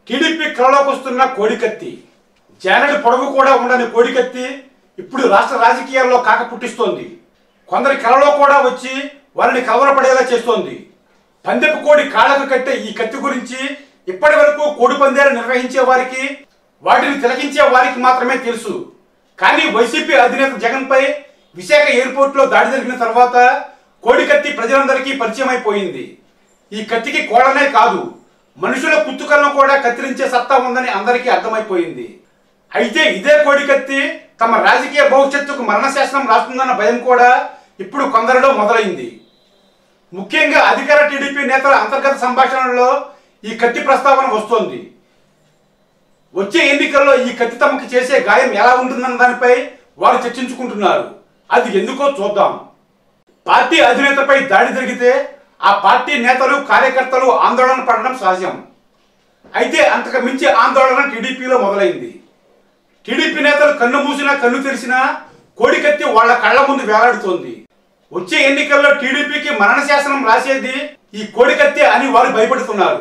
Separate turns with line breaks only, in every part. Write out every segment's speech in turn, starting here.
TDP కళలోకి వస్తున్న కోడికత్తి జానడి పొడవు కూడా ఉండని కోడికత్తి ఇప్పుడు రాష్ట్ర రాజకీయాల్లో కాక పుట్టిస్తోంది కొందరి కళలో కూడా వచ్చి వారిని కలవరపడేలా చేస్తోంది పందెపు కోడి కాళ్ళకు కట్టే ఈ కత్తి గురించి ఇప్పటి వరకు కోడి పందేలు నిర్వహించే వారికి వాటిని తిలకించే వారికి మాత్రమే తెలుసు కానీ వైసీపీ అధినేత జగన్ పై విశాఖ ఎయిర్పోర్ట్ లో దాడి జరిగిన తర్వాత కోడి కత్తి ప్రజలందరికీ పరిచయం అయిపోయింది ఈ కత్తికి కోడనే కాదు మనుషుల కుత్తుకలను కూడా కత్తిరించే సత్తా ఉందని అందరికీ అర్థమైపోయింది అయితే ఇదే కోడి కత్తి తమ రాజకీయ భవిష్యత్తుకు మరణశాసనం రాస్తుందన్న భయం కూడా ఇప్పుడు కొందరిలో మొదలైంది ముఖ్యంగా అధికార టీడీపీ నేతల అంతర్గత సంభాషణలో ఈ కత్తి ప్రస్తావన వస్తోంది వచ్చే ఎన్నికల్లో ఈ కత్తి తమకు చేసే గాయం ఎలా ఉంటుందన్న దానిపై వారు చర్చించుకుంటున్నారు అది ఎందుకో చూద్దాం పార్టీ అధినేతపై దాడి జరిగితే ఆ పార్టీ నేతలు కార్యకర్తలు ఆందోళన పడడం సహజం అయితే అంతకు మించి ఆందోళన టీడీపీలో మొదలైంది టీడీపీ నేతలు కన్ను మూసినా కన్ను తెరిచినా కోడికత్తి వాళ్ళ కళ్ళ ముందు వేలాడుతోంది వచ్చే ఎన్నికల్లో టీడీపీకి మరణ శాసనం రాసేది ఈ కోడికత్తి అని వారు భయపడుతున్నారు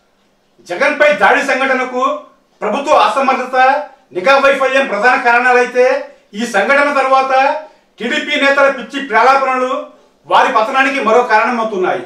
జగన్ పై దాడి సంఘటనకు ప్రభుత్వ అసమర్థత నిఘా వైఫల్యం ప్రధాన కారణాలైతే ఈ సంఘటన తర్వాత టీడీపీ నేతల పిచ్చి ప్రేలాపనలు వారి పతనానికి మరో కారణమవుతున్నాయి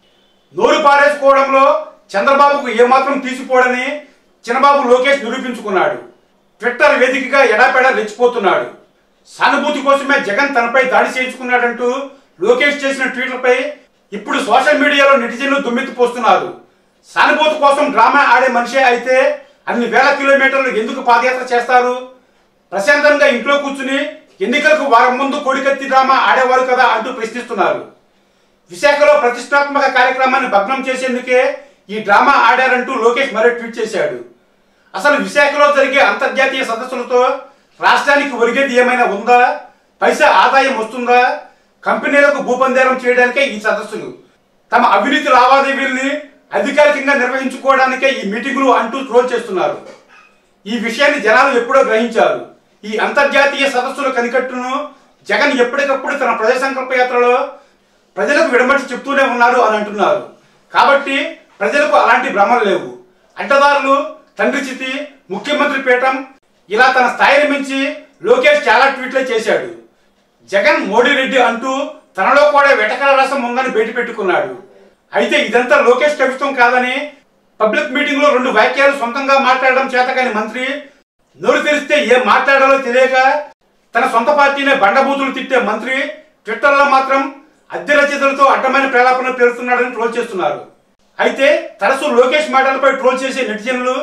నోరు పారేసుకోవడంలో చంద్రబాబుకు ఏమాత్రం తీసిపోడని చిన్నబాబు లోకేష్ నిరూపించుకున్నాడు ట్విట్టర్ వేదికగా ఎడాపెడా రెచ్చిపోతున్నాడు సానుభూతి కోసమే జగన్ తనపై దాడి చేయించుకున్నాడంటూ లోకేష్ చేసిన ట్వీట్లపై ఇప్పుడు సోషల్ మీడియాలో నెటిజన్లు దుమ్మెత్తిపోస్తున్నారు సానుభూతి కోసం డ్రామా ఆడే మనిషే అయితే అన్ని వేల కిలోమీటర్లు ఎందుకు పాదయాత్ర చేస్తారు ప్రశాంతంగా ఇంట్లో కూర్చుని ఎన్నికలకు వారం ముందు కోడికత్తి డ్రామా ఆడేవారు కదా అంటూ ప్రశ్నిస్తున్నారు విశాఖలో ప్రతిష్టాత్మక కార్యక్రమాన్ని భగ్నం చేసేందుకే ఈ డ్రామా ఆడారంటూ లోకేష్ మరో ట్వీట్ చేశాడు అసలు విశాఖలో జరిగే అంతర్జాతీయ సదస్సులతో రాష్ట్రానికి ఒరిగేది ఏమైనా ఉందా పైసా ఆదాయం వస్తుందా కంపెనీలకు భూపందేరం చేయడానికే ఈ సదస్సులు తమ అవినీతి లావాదేవీల్ని అధికారికంగా నిర్వహించుకోవడానికే ఈ మీటింగులు అంటూ ట్రోల్ చేస్తున్నారు ఈ విషయాన్ని జనాలు ఎప్పుడో గ్రహించారు ఈ అంతర్జాతీయ సదస్సుల కనికట్టును జగన్ ఎప్పటికప్పుడు తన ప్రజా సంకల్ప యాత్రలో ప్రజలకు విడమర్చి చెప్తూనే ఉన్నారు అని అంటున్నారు కాబట్టి ప్రజలకు అలాంటి భ్రమలు లేవు అడ్డదారులు తండ్రి చితి ముఖ్యమంత్రి పీఠం ఇలా తన స్థాయిని మించి లోకేష్ చాలా ట్వీట్లే చేశాడు జగన్ మోడీ రెడ్డి అంటూ తనలో కూడా వెటకల రసం ఉందని బయట పెట్టుకున్నాడు అయితే ఇదంతా లోకేష్ కవిత్వం కాదని పబ్లిక్ మీటింగ్ లో రెండు వాక్యాలు సొంతంగా మాట్లాడడం చేతకాని మంత్రి నోరు తెరిస్తే ఏం మాట్లాడాలో తెలియక తన సొంత పార్టీనే బండబూతులు తిట్టే మంత్రి ట్విట్టర్లో మాత్రం అద్దె రచయితలతో అడ్డమైన ప్రేలాపన పేరుతున్నాడని ట్రోల్ చేస్తున్నారు అయితే తరచూ లోకేష్ మాటలపై ట్రోల్ చేసే నెటిజన్లు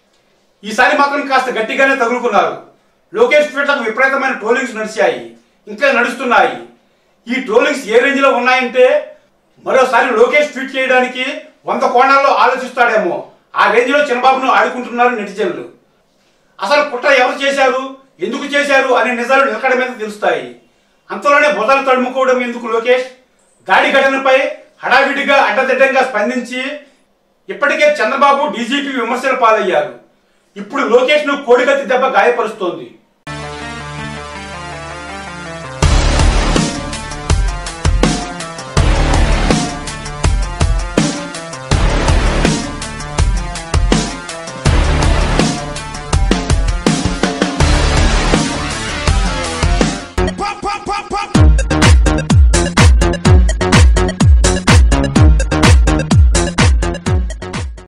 ఈసారి మాత్రం కాస్త గట్టిగానే తగులుకున్నారు లోకేష్ ట్వీట్లకు విపరీతమైన ట్రోలింగ్స్ నడిచాయి ఇంకా నడుస్తున్నాయి ఈ ట్రోలింగ్స్ ఏ రేంజ్ లో ఉన్నాయంటే మరోసారి లోకేష్ ట్వీట్ చేయడానికి వంద కోణాల్లో ఆలోచిస్తాడేమో ఆ రేంజ్ లో చంద్రబాబును ఆడుకుంటున్నారు నెటిజన్లు అసలు కుట్ర ఎవరు చేశారు ఎందుకు చేశారు అనే నిజాలు నిలకడ మీద తెలుస్తాయి అంతలోనే బుధాలు తడుముకోవడం ఎందుకు లోకేష్ దాడి ఘటనపై హడావిడిగా అడ్డదిడ్డంగా స్పందించి ఇప్పటికే చంద్రబాబు డీజీపీ విమర్శల పాలయ్యారు ఇప్పుడు లోకేష్ ను కోడికత్తి దెబ్బ గాయపరుస్తోంది